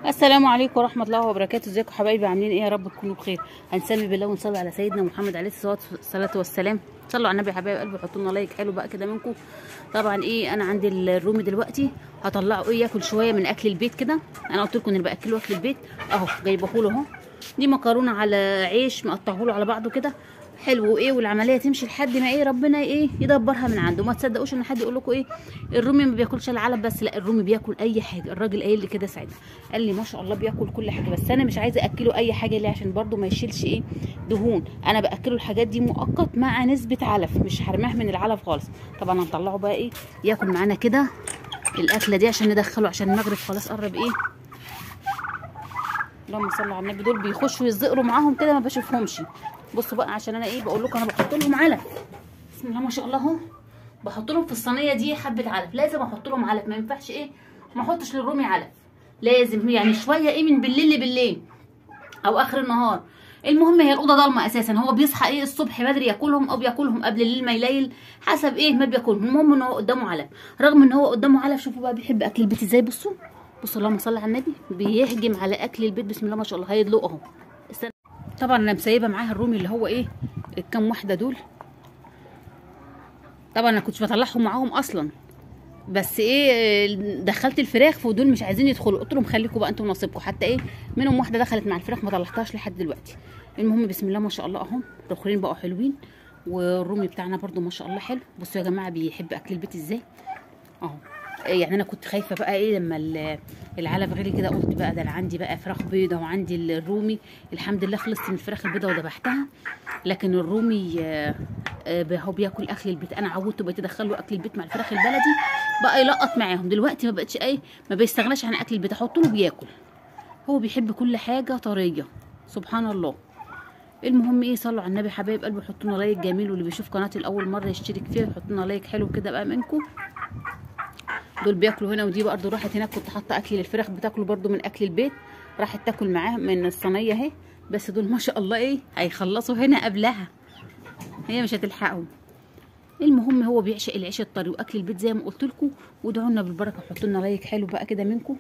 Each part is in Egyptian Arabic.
السلام عليكم ورحمة الله وبركاته ازيكم حبايبي عاملين ايه يا رب تكونوا بخير هنسمي بالله ونصلي على سيدنا محمد عليه الصلاة الصلاة والسلام صلوا على النبي يا حبايب قلبي حطوا لنا لايك حلو بقى كده منكم طبعا ايه انا عندي الرومي دلوقتي هطلعه ايه ياكل شوية من اكل البيت كده انا قلت لكم ان باكله اكل البيت اهو جايبه له اهو دي مكرونة على عيش مقطعه له على بعضه كده حلو ايه والعمليه تمشي لحد ما ايه ربنا ايه يدبرها من عنده ما تصدقوش ان حد يقول لكم ايه الرومي ما بياكلش العلب بس لا الرومي بياكل اي حاجه الراجل قايل لي كده ساعتها قال لي ما شاء الله بياكل كل حاجه بس انا مش عايزه اكله اي حاجه ليه عشان برده ما يشيلش ايه دهون انا باكله الحاجات دي مؤقت مع نسبه علف مش هرماه من العلف خالص طبعا هنطلعه بقى ايه ياكل معانا كده الاكله دي عشان ندخله عشان المغرب خلاص قرب ايه اللهم صل على النبي دول بيخشوا يزقروا معاهم كده ما بشوفهمش بصوا بقى عشان انا ايه بقول لكم انا بحط لهم علف بسم الله ما شاء الله اهو بحط لهم في الصينيه دي حبه علف لازم احط لهم علف ما ينفعش ايه ما احطش للرومي علف لازم يعني شويه ايه من بالليل لبالليل او اخر النهار المهم هي الاوضه ضلمه اساسا هو بيصحى ايه الصبح بدري ياكلهم او بياكلهم قبل الليل ما يليل حسب ايه ما بياكلهم المهم ان هو قدامه علف رغم ان هو قدامه علف شوفوا بقى بيحب اكل البيت ازاي بصوا بصوا اللهم صل على النبي بيهجم على اكل البيت بسم الله ما شاء الله هيدلق اهو استنى طبعا انا مسيبه معاها الرومي اللي هو ايه الكام واحده دول طبعا انا كنتش بطلعهم معاهم اصلا بس ايه دخلت الفراخ فدول مش عايزين يدخلوا قلت لهم خليكم بقى انتم نصيبكم حتى ايه منهم واحده دخلت مع الفراخ ما طلعتهاش لحد دلوقتي المهم بسم الله ما شاء الله اهم الاخرين بقوا حلوين والرومي بتاعنا برده ما شاء الله حلو بصوا يا جماعه بيحب اكل البيت ازاي اهو يعني انا كنت خايفه بقى ايه لما العلف غلي كده قلت بقى ده انا عندي بقى فراخ بيضه وعندي الرومي الحمد لله خلصت من الفراخ البيضه وذبحتها لكن الرومي هو بياكل اكل البيت انا عودته بقيت ادخله اكل البيت مع الفراخ البلدي بقى يلقط معاهم دلوقتي ما بقتش ايه ما بيستغناش عن اكل البيت احط له بياكل هو بيحب كل حاجه طريه سبحان الله المهم ايه صلوا على النبي حبايب قلبي حطوا لنا لايك جميل واللي بيشوف قناتي لاول مره يشترك فيها يحط لنا لايك حلو كده بقى منكم دول بياكلوا هنا ودي برده راحت هناك كنت حاطه اكل للفراخ بتاكلوا برده من اكل البيت راحت تاكل معاه من الصينيه اهي بس دول ما شاء الله ايه هيخلصوا هنا قبلها هي مش هتلحقهم المهم هو بيعشق العيش الطري واكل البيت زي ما قلت لكم وادعوا لنا بالبركه وحطوا لنا لايك حلو بقى كده منكم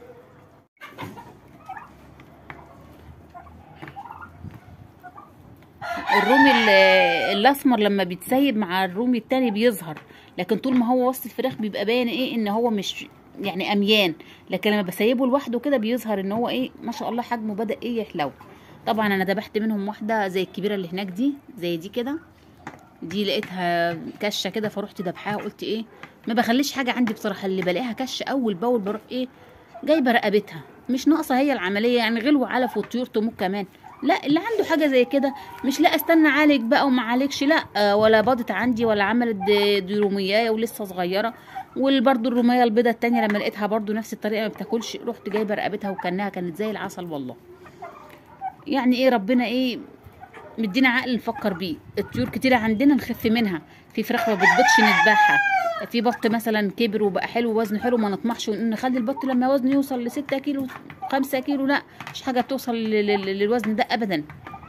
الرومي الاسمر لما بيتسيب مع الرومي التاني بيظهر لكن طول ما هو وسط الفراخ بيبقى باين ايه ان هو مش يعني اميان لكن لما بسيبه لوحده كده بيظهر ان هو ايه ما شاء الله حجمه بدا ايه يحلو طبعا انا ذبحت منهم واحده زي الكبيره اللي هناك دي زي دي كده دي لقيتها كشه كده فروحت ذبحاها قلت ايه ما بخليش حاجه عندي بصراحه اللي بلاقيها كشه اول باول بروح ايه جايبه رقبتها مش ناقصه هي العمليه يعني غلو علف والطيور تموت كمان لا اللي عنده حاجه زي كده مش لا استنى عالج بقى وما عالجش لا ولا باضت عندي ولا عملت دي روميايه ولسه صغيره وبرده الروميه البيضه التانية لما لقيتها برده نفس الطريقه ما بتاكلش رحت جايبه رقبتها وكانها كانت زي العسل والله يعني ايه ربنا ايه مدينا عقل نفكر بيه الطيور كتيره عندنا نخف منها في فراخ ما بتبيضش نذبحها في بط مثلا كبر وبقى حلو وزنه حلو ما نطمحش نخلي البط لما وزنه يوصل ل 6 كيلو 5 كيلو لا مش حاجه توصل للوزن ده ابدا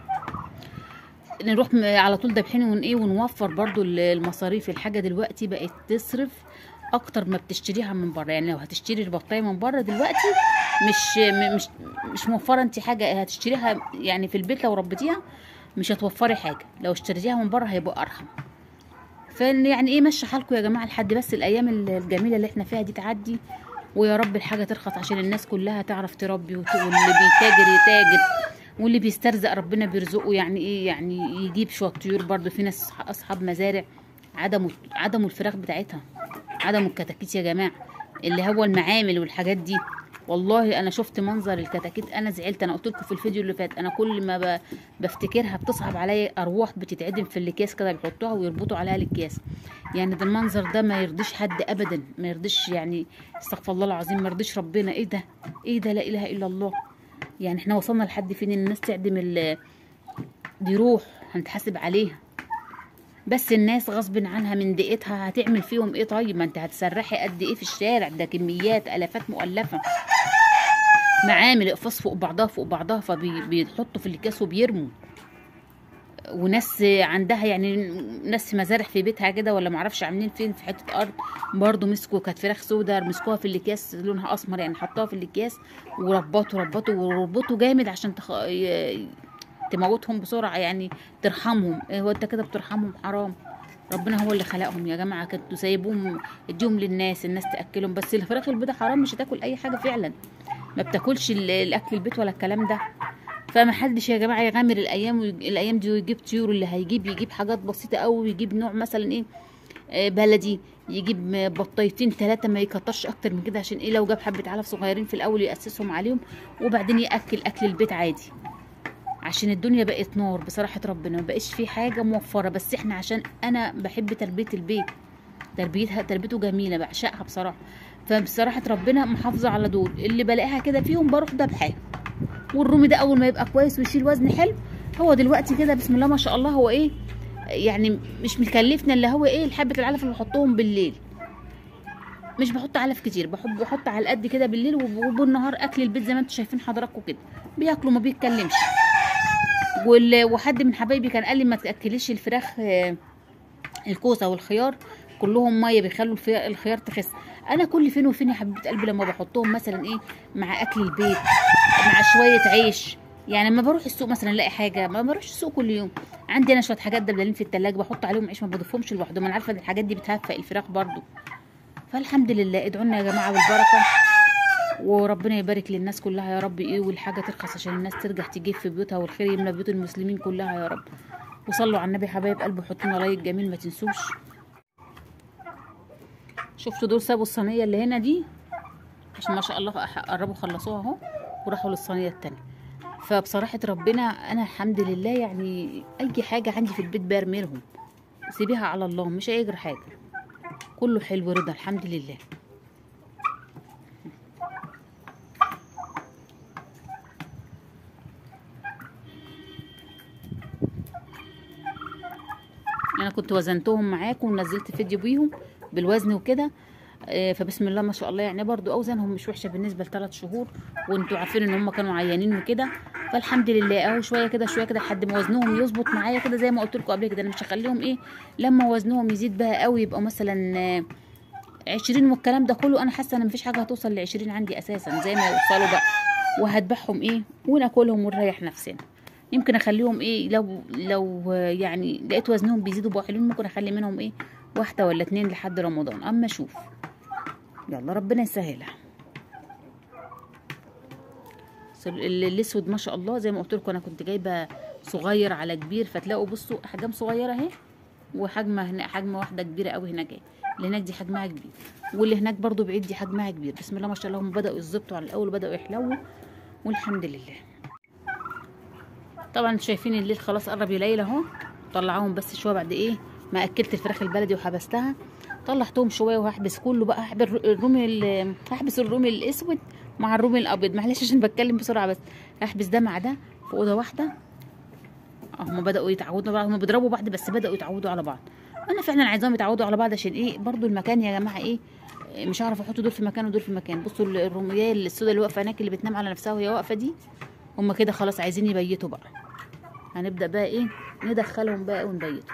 نروح على طول دابحين ون ايه ونوفر برضو المصاريف الحاجه دلوقتي بقت تصرف اكتر ما بتشتريها من بره يعني لو هتشتري البطايه من بره دلوقتي مش مش مش موفره انت حاجه هتشتريها يعني في البيت لو ربيتيها مش هتوفري حاجه لو اشتريتيها من بره هيبقى ارخم فان يعني ايه مشي حالكم يا جماعه لحد بس الايام الجميله اللي احنا فيها دي تعدي ويا رب الحاجه ترخص عشان الناس كلها تعرف تربي واللي بيتاجر يتاجر واللي بيسترزق ربنا بيرزقه يعني ايه يعني يجيب شويه طيور برضو في ناس اصحاب مزارع عدموا عدموا الفراخ بتاعتها عدموا الكتاكيت يا جماعه اللي هو المعامل والحاجات دي والله انا شفت منظر الكتاكيت انا زعلت انا قلت لكم في الفيديو اللي فات انا كل ما بفتكرها بتصعب عليا ارواح بتتعدم في الاكياس كده بيحطوها ويربطوا عليها الاكياس يعني ده المنظر ده ما يرضيش حد ابدا ما يرضيش يعني استغفر الله العظيم ما يرضيش ربنا ايه ده ايه ده لا اله الا الله يعني احنا وصلنا لحد فين ان الناس تعدم دي روح هنتحاسب عليها بس الناس غصب عنها من دقيقتها هتعمل فيهم ايه طيب ما انت هتسرحي قد ايه في الشارع ده كميات الافات مؤلفه معامل اقفاص فوق بعضها فوق بعضها فبيحطوا في الاكياس وبيرموا وناس عندها يعني ناس مزارع في بيتها كده ولا معرفش عاملين فين في حته ارض برضو مسكوا كانت فراخ سودا مسكوها في الاكياس لونها اسمر يعني حطوها في الاكياس وربطوا ربطوا وربطوا جامد عشان تخ... ي- تموتهم بسرعه يعني ترحمهم إيه هو انت كده بترحمهم حرام ربنا هو اللي خلقهم يا جماعه كنتوا سايبوهم اديهم للناس الناس تاكلهم بس الفراخ البيضاء حرام مش هتاكل اي حاجه فعلا ما بتاكلش ال- الاكل البيت ولا الكلام ده فما حدش يا جماعه يغامر الايام ويج- الايام دي ويجيب طيور اللي هيجيب يجيب حاجات بسيطه قوي ويجيب نوع مثلا ايه آه، بلدي يجيب م- بطيتين ثلاثة ما يكترش أكتر من كده عشان إيه لو جاب حبة علف صغيرين في الأول يأسسهم عليهم وبعدين يأكل أكل البيت عادي عشان الدنيا بقت نار بصراحة ربنا ما بقاش في حاجة موفرة بس احنا عشان أنا بحب تربية البيت تربيتها تربيته جميلة بعشقها بصراحة فبصراحة ربنا محافظة على دول اللي بلاقيها كده فيهم بروح دبحاه والرومي ده أول ما يبقى كويس ويشيل وزن حلو هو دلوقتي كده بسم الله ما شاء الله هو ايه يعني مش مكلفنا اللي هو ايه الحبة العلف اللي بحطهم بالليل مش بحط علف كتير بحب بحط على قد كده بالليل وب- وبالنهار اكل البيت زي ما انتم شايفين حضراتكم كده بياكلوا ما بيتكلمش وال- وحد من حبايبي كان قال لي ما تاكليش الفراخ آه، الكوسه والخيار كلهم ميه بيخلوا الفي- الخيار تخس انا كل فين وفين يا حبيبه قلبي لما بحطهم مثلا ايه مع اكل البيت مع شويه عيش يعني لما بروح السوق مثلا الاقي حاجه ما بروحش السوق كل يوم عندي انا شويه حاجات دبلانين في التلاجة بحط عليهم عيش ما بضيفهمش لوحدهم انا عارفه ان الحاجات دي بتهفق الفراخ برضو فالحمد لله ادعوا لنا يا جماعه بالبركه وربنا يبارك للناس كلها يا رب ايه والحاجه ترخص عشان الناس ترجع تجيب في بيوتها والخير يملى بيوت المسلمين كلها يا رب وصلوا على النبي حبايب قلبي حطوا لنا لايك جميل ما تنسوش شفتوا دول سابوا الصينيه اللي هنا دي عشان ما شاء الله أح- قربوا خلصوها اهو وراحوا للصينيه التانية فبصراحه ربنا انا الحمد لله يعني اي حاجه عندي في البيت برميلهم سيبيها على الله مش هيجري حاجه كله حلو رضا الحمد لله انا كنت وزنتهم معاكم ونزلت فيديو بيهم بالوزن وكده آه، فبسم الله ما شاء الله يعني برضو اوزانهم مش وحشه بالنسبه لثلاث شهور وانتوا عارفين ان هم كانوا عيانين وكده فالحمد لله اهو شويه كده شويه كده لحد ما وزنهم يظبط معايا كده زي ما قلت لكم قبل كده انا مش هخليهم ايه لما وزنهم يزيد بقى قوي يبقى مثلا آه، عشرين والكلام ده كله انا حاسه ان مفيش حاجه هتوصل لعشرين عندي اساسا زي ما يوصلوا بقى وهذبحهم ايه وناكلهم ونريح نفسنا يمكن اخليهم ايه لو لو يعني لقيت وزنهم بيزيدوا بقوا حلوين ممكن اخلي منهم ايه واحده ولا اتنين لحد رمضان اما اشوف يلا ربنا يسهلها بس ال- ال- الاسود ما شاء الله زي ما قلت لكم انا كنت جايبه صغير على كبير فتلاقوا بصوا احجام صغيره اهي وحجمه هنا حجمه واحده كبيره قوي هناك اهي اللي هناك دي حجمها كبير واللي هناك برضو بعيد دي حجمها كبير بسم الله ما شاء الله هم بداوا يظبطوا على الاول وبداوا يحلوا والحمد لله طبعا انتوا شايفين الليل خلاص قرب يليل اهو طلعوهم بس شويه بعد ايه ما اكلت الفراخ البلدي وحبستها طلعتهم شويه وهحبس كله بقى هحبس الرومي ال- هحبس الرومي الاسود مع الرومي الابيض معلش عشان بتكلم بسرعه بس هحبس ده مع ده في اوضه واحده هم بداوا يتعودوا على بعض هم بيضربوا بعض بس بداوا يتعودوا على بعض انا فعلا عايزاهم يتعودوا على بعض عشان ايه برضو المكان يا جماعه ايه مش هعرف احط دول في مكان ودول في مكان بصوا الروميه السوداء اللي واقفه هناك اللي بتنام على نفسها وهي واقفه دي هم كده خلاص عايزين يبيتوا بقى هنبدا بقى ايه ندخلهم بقى ونبيتوا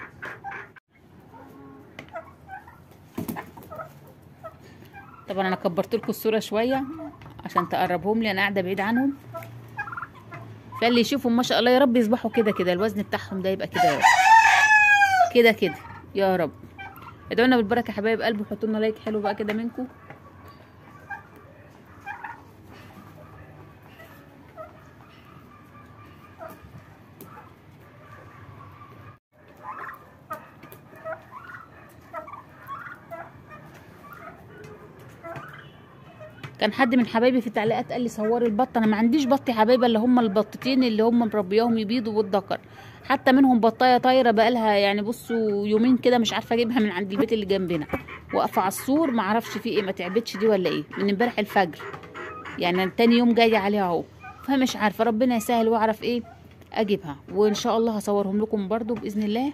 طبعا انا كبرت لكم الصوره شويه عشان تقربهم لي انا قاعده بعيد عنهم فاللي يشوفهم ما شاء الله يا رب يصبحوا كده كده الوزن بتاعهم ده يبقى كده يا رب كده كده يا رب ادعونا بالبركه يا حبايب قلبي وحطوا لنا لايك حلو بقى كده منكم كان حد من حبايبي في التعليقات قال لي صوري البط انا ما عنديش بط يا حبايبي الا هم البطتين اللي هم مربياهم يبيضوا والذكر حتى منهم بطايه طايره بقالها يعني بصوا يومين كده مش عارفه اجيبها من عند البيت اللي جنبنا واقفه على السور ما اعرفش في ايه ما تعبتش دي ولا ايه من امبارح الفجر يعني تاني يوم جايه عليها اهو فمش عارفه ربنا يسهل واعرف ايه اجيبها وان شاء الله هصورهم لكم برضو باذن الله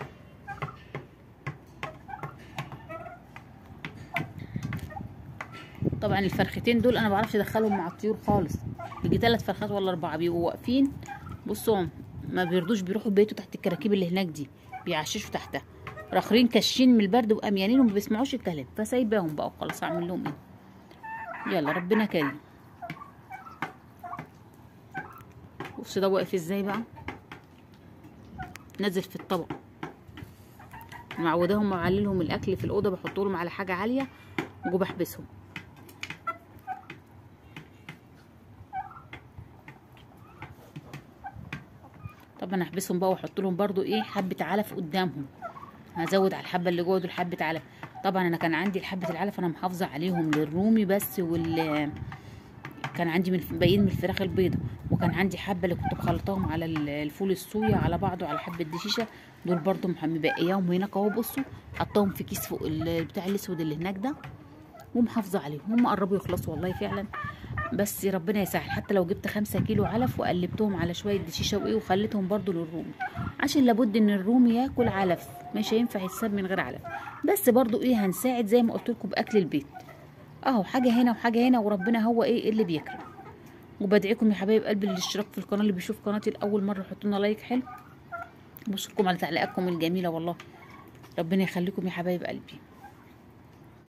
طبعا الفرختين دول انا ما بعرفش ادخلهم مع الطيور خالص يجي ثلاث فرخات ولا اربعه بيبقوا واقفين بصوا ما بيرضوش بيروحوا بيته تحت الكراكيب اللي هناك دي بيعششوا تحتها راخرين كاشين من البرد واميانين وما بيسمعوش الكلام فسايباهم بقى وخلاص اعمل لهم ايه يلا ربنا كريم بص ده واقف ازاي بقى نزل في الطبق معوداهم معللهم الاكل في الاوضه بحط لهم على حاجه عاليه وبحبسهم طبعا هحبسهم بقى واحط لهم برضو ايه حبه علف قدامهم هزود على الحبه اللي جوه دول حبه علف طبعا انا كان عندي الحبه العلف انا محافظه عليهم للرومي بس وال كان عندي من باقيين من الفراخ البيضة وكان عندي حبه اللي كنت مخلطاهم على الفول الصويا على بعضه على حبه دشيشه دول برضو مبقياهم هناك اهو بصوا حطاهم في كيس فوق بتاع الاسود اللي هناك ده ومحافظه عليهم هم قربوا يخلصوا والله فعلا بس ربنا يسهل حتى لو جبت خمسة كيلو علف وقلبتهم على شويه دشيشه وايه وخليتهم برضو للرومي عشان لابد ان الرومي ياكل علف مش هينفع يتساب من غير علف بس برضو ايه هنساعد زي ما قلت لكم باكل البيت اهو حاجه هنا وحاجه هنا وربنا هو ايه اللي بيكرم وبدعيكم يا حبايب قلبي الاشتراك في القناه اللي بيشوف قناتي لاول مره حطوا لنا لايك حلو بشكركم على تعليقاتكم الجميله والله ربنا يخليكم يا حبايب قلبي